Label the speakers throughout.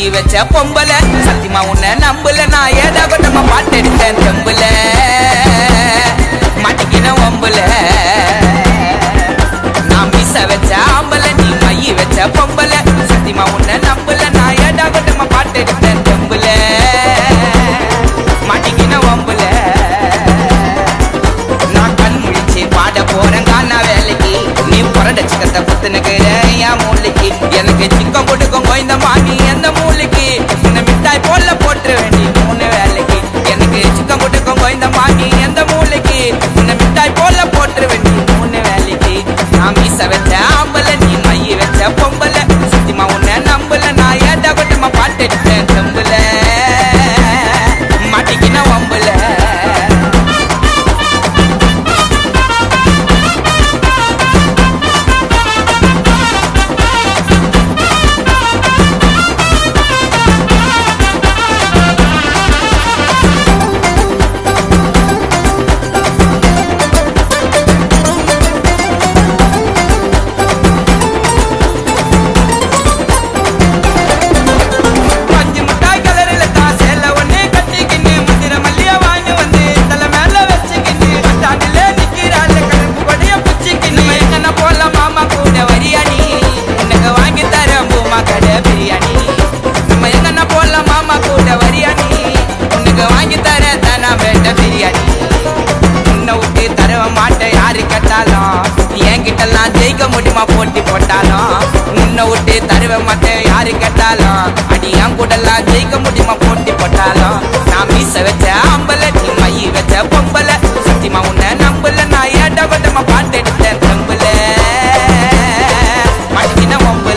Speaker 1: மைய வச்ச பொம்பல சத்தியமா உன்னை நம்பல நான் ஏதா கொட்டமா பாட்டு எடுத்தேன் தெம்புல மாட்டிக்கின ஒம்புல நான் மிச வச்ச ஆம்பல நீ மைய வச்ச பொம்பல சத்தியமா உன்னை நம்பல நான் ஏடா கொட்டமா பாட்டு எடுத்தேன் தெம்புல மாட்டிக்கின ஒம்புல நான் கண் முழிச்சு பாட போறேன் காணா வேலைக்கு நீ புரட சிக்கத்தை புத்துனுக்குற என் மூளைக்கு எனக்கு சிக்கம் கொடுக்கும் கோயந்த மாமி எந்த மூளைக்கு உன்னை மிட்டாய் போல போட்டு வேண்டி மூணு வேலைக்கு எனக்கு சிக்கம் கொடுக்கும் கோயந்த மாமி எந்த மூளைக்கு உன்னை மிட்டாய் போல போட்டு வேண்டி மூணு வேலைக்கு நான் மீச வச்ச ஆம்பல நீ மைய வச்ச பொம்பல சத்தியமா உன்னை நம்பல நான் ஏட்டா கொட்டமா பாட்டு எடுத்தேன் தம்புல மாட்டிக்கின ஒம்புல பஞ்சு மிட்டாய் கலரில தான் சேல ஒண்ணு கட்டிக்கின்னு முந்திர மல்லிய வாங்கி வந்து தலை மேல வச்சுக்கின்னு பட்டாண்டில நிக்கிறாள் கருப்பு கொடிய பிச்சுக்கின்னு எங்கன போல மாமா கூட வரியாணி உனக்கு வாங்கி தரேன் பூமா கடை பிரியாணி நம்ம எங்கன போல மாமா கூட வரியாணி உனக்கு வாங்கி தரேன் தானா வேண்ட பிரியாணி உன்னை விட்டு தரவ மாட்டேன் யாரு கேட்டாலும் என்கிட்டலாம் ஜெயிக்க முடியுமா போட்டி போட்டாலும் உன்னை விட்டு தருவ மாட்டேன் யாரு கேட்டாலும் அடி என் கூடலாம் ஜெயிக்க முடியுமா போட்டி போட்டாலும் நான் மீச வச்ச அம்பல நீ மைய வச்ச பொம்பல சத்தியமா உன்னை நம்பல நான் ஏட்ட கொட்டமா பாட்டு எடுத்தேன் தம்புல மாட்டிக்கின ஒம்பல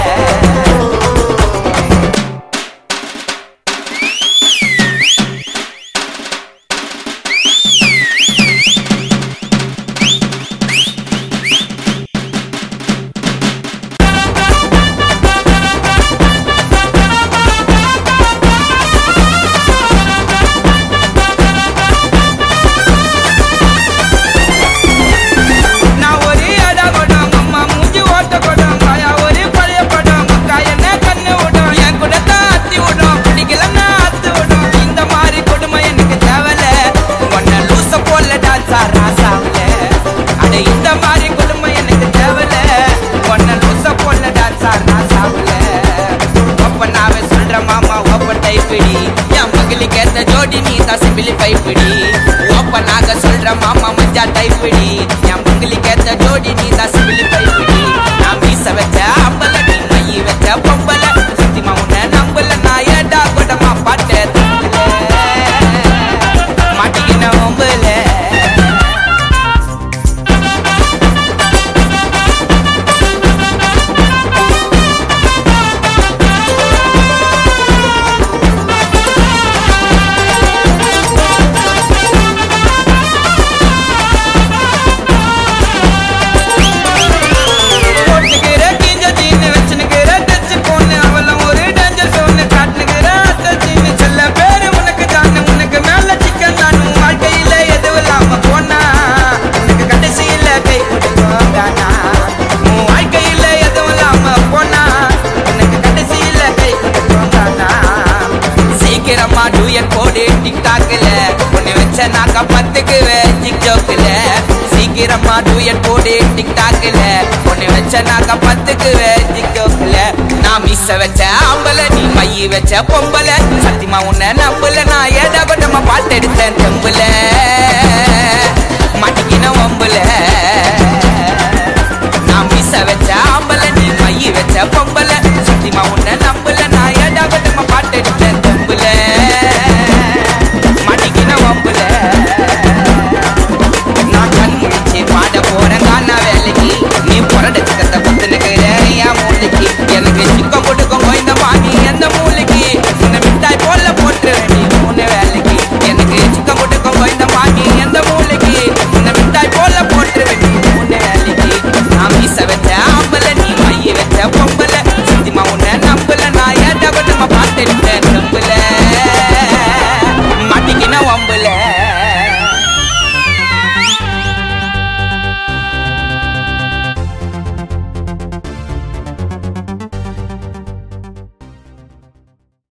Speaker 1: நான் ஒரு அடா கொடம் அம்மா மூஞ்சி ஓட்ட கொடம் காயா ஒரு பழைய படம் மக்கா என்ன கண்ணு விடும் என் கூட தான் அத்தி விடும் பிடிக்கலன்னா அத்து விடும் இந்த மாதிரி கொடுமை எனக்கு தேவல உன்னை லூச போல டான்ஸா ராசாவில அட இந்த மாதிரி கொடுமை எனக்கு தேவல உன்னை லூச போல டான்ஸா ராசாவில ஒப்பனாவே சொல்ற மாமா ஒப்ப டைப்பிடி என் மகளுக்கு ஏத்த ஜோடி நீ தான் சிம்பிளி பைப்பிடி ஓப்பனாக சொல்ற மாமா மஞ்சா டைப்பிடி என் மங்களுக்கு ஏத்த ஜோடி நீ தான் சிம்பிளி பைப்பிடி நான் மீச வச்ச அம்பல நீ மைய வச்ச பொம்பல சத்தியமா உன்னை நம்பல நான் ஏடா கொடமா பாட்ட மாட்டிக்கின ஒம்பல போட்டுக்கிற கிஞ்ச தீனு வச்சுனுக்கிற டச்சு பொண்ணு அவளும் ஒரு டேஞ்சர் சோன்னு காட்டுனுக்கிற அத்தை தீனு செல்ல பேரு உனக்கு தானு உனக்கு மேல சிக்கன் தானு வாழ்க்கையில எதுவும் இல்லாம போனா உனக்கு கடைசியில கை கொடுக்கும் தானா உன் வாழ்க்கையில எதுவும் இல்லாம போனா உனக்கு கடைசியில கை கொடுக்கும் தானா சீக்கிரமா டூயட் போடு டிக்டாக்ல உன்னை வச்ச நாக்க பத்துக்குவே டிக்டாக்ல சீக்கிரமா டூயட் போடு டிக்டாக்ல உன்னை வச்ச நாக்க பத்துக்குவே டிக்டாக்ல நான் மிஸ் வச்ச ஆம்பல நீ மைய வச்ச பொம்பல சத்தியமா உன்னை நம்பல நான் ஏடா கொட்டமா பாட்டு எடுத்தேன் தெம்புல